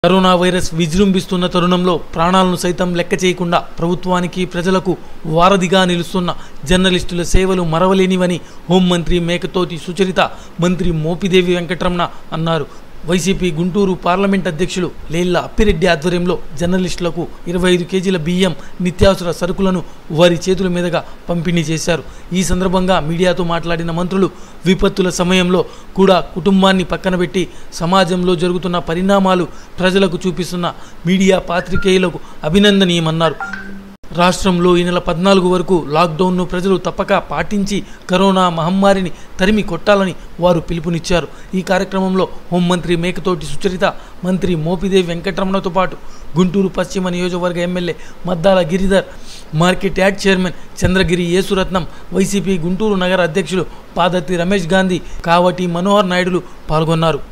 corona virus విజృంభిస్తున్న తరుణంలో ప్రాణాలను సైతం లెక్క చేయకుండా ప్రభుత్వానికి ప్రజలకు వారధిగా నిలుస్తున్న జర్నలిస్టుల సేవలు మరవలేనివని హోంమంత్రి మేకతోటి సుచరిత మంత్రి మోపిదేవి వెంకటరమణ అన్నారు వైసీపీ గుంటూరు పార్లమెంట్ అధ్యక్షులు లేళ్ల అప్పిరెడ్డి ఆధ్వర్యంలో జర్నలిస్టులకు ఇరవై ఐదు కేజీల బియ్యం నిత్యావసర సరుకులను వారి చేతుల మీదుగా పంపిణీ చేశారు ఈ సందర్భంగా మీడియాతో మాట్లాడిన మంత్రులు విపత్తుల సమయంలో కూడా కుటుంబాన్ని పక్కన పెట్టి సమాజంలో జరుగుతున్న పరిణామాలు ప్రజలకు చూపిస్తున్న మీడియా పాత్రికేయులకు అభినందనీయమన్నారు రాష్ట్రంలో ఈ నెల పద్నాలుగు వరకు లాక్డౌన్ను ప్రజలు తప్పక పాటించి కరోనా మహమ్మారిని తరిమి కొట్టాలని వారు పిలుపునిచ్చారు ఈ కార్యక్రమంలో హోంమంత్రి మేకతోటి సుచరిత మంత్రి మోపిదేవి వెంకటరమణతో పాటు గుంటూరు పశ్చిమ నియోజకవర్గ MLA Maddala Giridhar market yard chairman Chandragiri Yesuratnam YCP Guntur నగర అధ్యక్షులు పాదర్తి రమేష్ గాంధీ కావటి మనోహర్ నాయుడులు పాల్గొన్నారు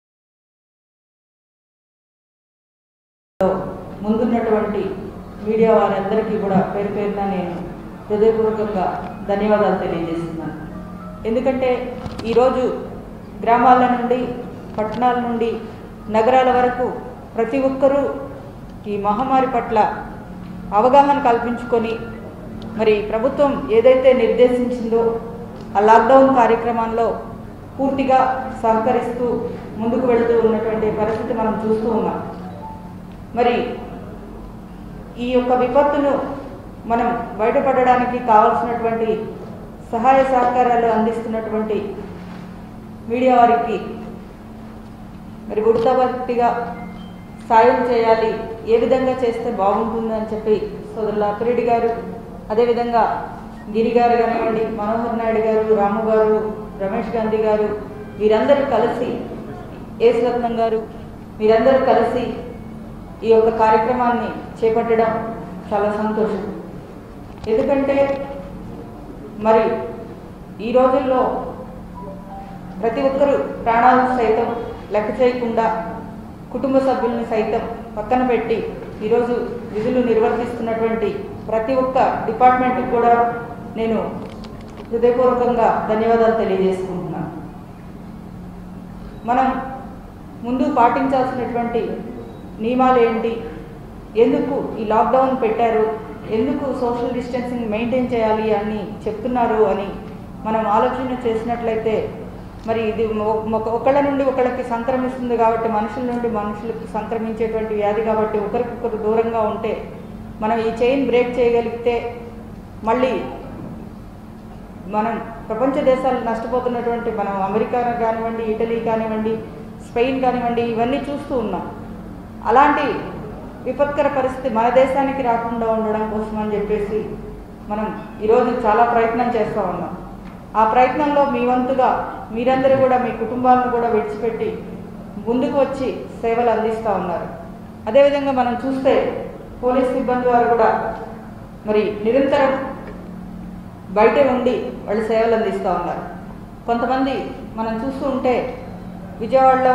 ముందున్నటువంటి మీడియా వారందరికీ కూడా పేరు పేరున నేను హృదయపూర్వకంగా ధన్యవాదాలు తెలియజేస్తున్నాను ఎందుకంటే ఈరోజు గ్రామాల నుండి పట్టణాల నుండి నగరాల వరకు ప్రతి ఒక్కరూ ఈ మహమ్మారి పట్ల అవగాహన కల్పించుకొని మరి ప్రభుత్వం ఏదైతే నిర్దేశించిందో ఆ లాక్డౌన్ కార్యక్రమాల్లో పూర్తిగా సహకరిస్తూ ముందుకు వెళుతూ ఉన్నటువంటి పరిస్థితి మనం చూస్తూ ఉన్నాం మరి ఈ యొక్క విపత్తును మనం బయటపడడానికి కావాల్సినటువంటి సహాయ సహకారాలు అందిస్తున్నటువంటి మీడియా వారికి మరి ఉడతబట్టిగా సాయం చేయాలి ఏ విధంగా చేస్తే బాగుంటుందని చెప్పి సోదరుల అప్పిరెడ్డి గారు అదేవిధంగా గిరి గారు కానివ్వండి మనోహర్ నాయుడు గారు రాము గారు రమేష్ గాంధీ గారు వీరందరూ కలిసి ఏసురత్నం గారు వీరందరూ కలిసి ఈ యొక్క కార్యక్రమాన్ని చేపట్టడం చాలా సంతోషం ఎందుకంటే మరి ఈ రోజుల్లో ప్రతి ఒక్కరూ ప్రాణాలను సైతం లెక్క చేయకుండా కుటుంబ సభ్యుల్ని సైతం పక్కన పెట్టి ఈరోజు విధులు నిర్వర్తిస్తున్నటువంటి ప్రతి ఒక్క డిపార్ట్మెంట్కి కూడా నేను హృదయపూర్వకంగా ధన్యవాదాలు తెలియజేసుకుంటున్నాను మనం ముందు పాటించాల్సినటువంటి నియమాలు ఏంటి ఎందుకు ఈ లాక్డౌన్ పెట్టారు ఎందుకు సోషల్ డిస్టెన్సింగ్ మెయింటైన్ చేయాలి అని చెప్తున్నారు అని మనం ఆలోచన చేసినట్లయితే మరి ఇది ఒ- ఒక- ఒకళ్ళ నుండి ఒకళ్ళకి సంక్రమిస్తుంది కాబట్టి మనుషుల నుండి మనుషులకు సంక్రమించేటువంటి వ్యాధి కాబట్టి ఒకరికొకరు దూరంగా ఉంటే మనం ఈ చైన్ బ్రేక్ చేయగలిగితే మళ్ళీ మనం ప్రపంచ దేశాలు నష్టపోతున్నటువంటి మనం అమెరికా కానివ్వండి ఇటలీ కానివ్వండి స్పెయిన్ కానివ్వండి ఇవన్నీ చూస్తూ ఉన్నాం అలాంటి విపత్కర పరిస్థితి మన దేశానికి రాకుండా ఉండడం కోసం అని చెప్పేసి మనం ఈరోజు చాలా ప్రయత్నం చేస్తూ ఉన్నాం ఆ ప్రయత్నంలో మీ వంతుగా మీరందరూ కూడా మీ కుటుంబాలను కూడా విడిచిపెట్టి ముందుకు వచ్చి సేవలు అందిస్తూ ఉన్నారు అదేవిధంగా మనం చూస్తే పోలీస్ సిబ్బంది వారు కూడా మరి నిరంతరం బయటే ఉండి వాళ్ళు సేవలు అందిస్తూ ఉన్నారు కొంతమంది మనం చూస్తూ ఉంటే విజయవాడలో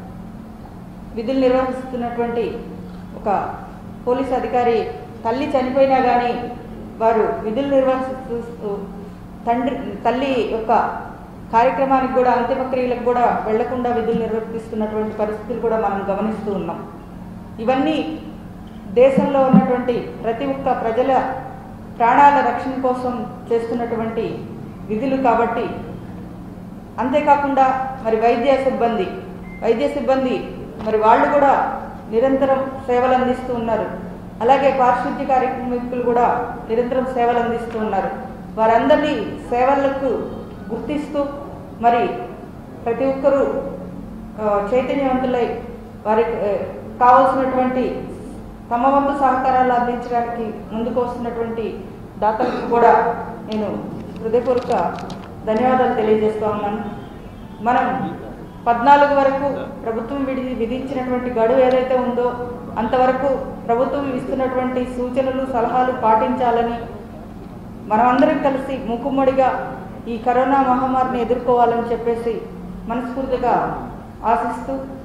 విధులు నిర్వహిస్తున్నటువంటి ఒక పోలీస్ అధికారి తల్లి చనిపోయినా కానీ వారు విధులు నిర్వహిస్తూ తండ్రి తల్లి యొక్క కార్యక్రమానికి కూడా అంతిమ క్రియలకు కూడా వెళ్లకుండా విధులు నిర్వర్తిస్తున్నటువంటి పరిస్థితులు కూడా మనం గమనిస్తూ ఉన్నాం ఇవన్నీ దేశంలో ఉన్నటువంటి ప్రతి ఒక్క ప్రజల ప్రాణాల రక్షణ కోసం చేస్తున్నటువంటి విధులు కాబట్టి అంతేకాకుండా మరి వైద్య సిబ్బంది వైద్య సిబ్బంది మరి వాళ్ళు కూడా నిరంతరం సేవలు అందిస్తూ ఉన్నారు అలాగే పారిశుద్ధ్య కార్యక్రమికులు కూడా నిరంతరం సేవలు అందిస్తూ ఉన్నారు వారందరినీ సేవలకు గుర్తిస్తూ మరి ప్రతి ఒక్కరూ ఆ, చైతన్యవంతులై వారికి ఆ, కావాల్సినటువంటి తమ వంతు సహకారాలు అందించడానికి ముందుకు వస్తున్నటువంటి దాతలకు కూడా నేను హృదయపూర్వక ధన్యవాదాలు తెలియజేస్తూ ఉన్నాను మనం పద్నాలుగు వరకు ప్రభుత్వం విధి విధించినటువంటి గడువు ఏదైతే ఉందో అంతవరకు ప్రభుత్వం ఇస్తున్నటువంటి సూచనలు సలహాలు పాటించాలని మనమందరం కలిసి మూకుమ్మడిగా ఈ కరోనా మహమ్మారిని ఎదుర్కోవాలని చెప్పేసి మనస్ఫూర్తిగా ఆశిస్తూ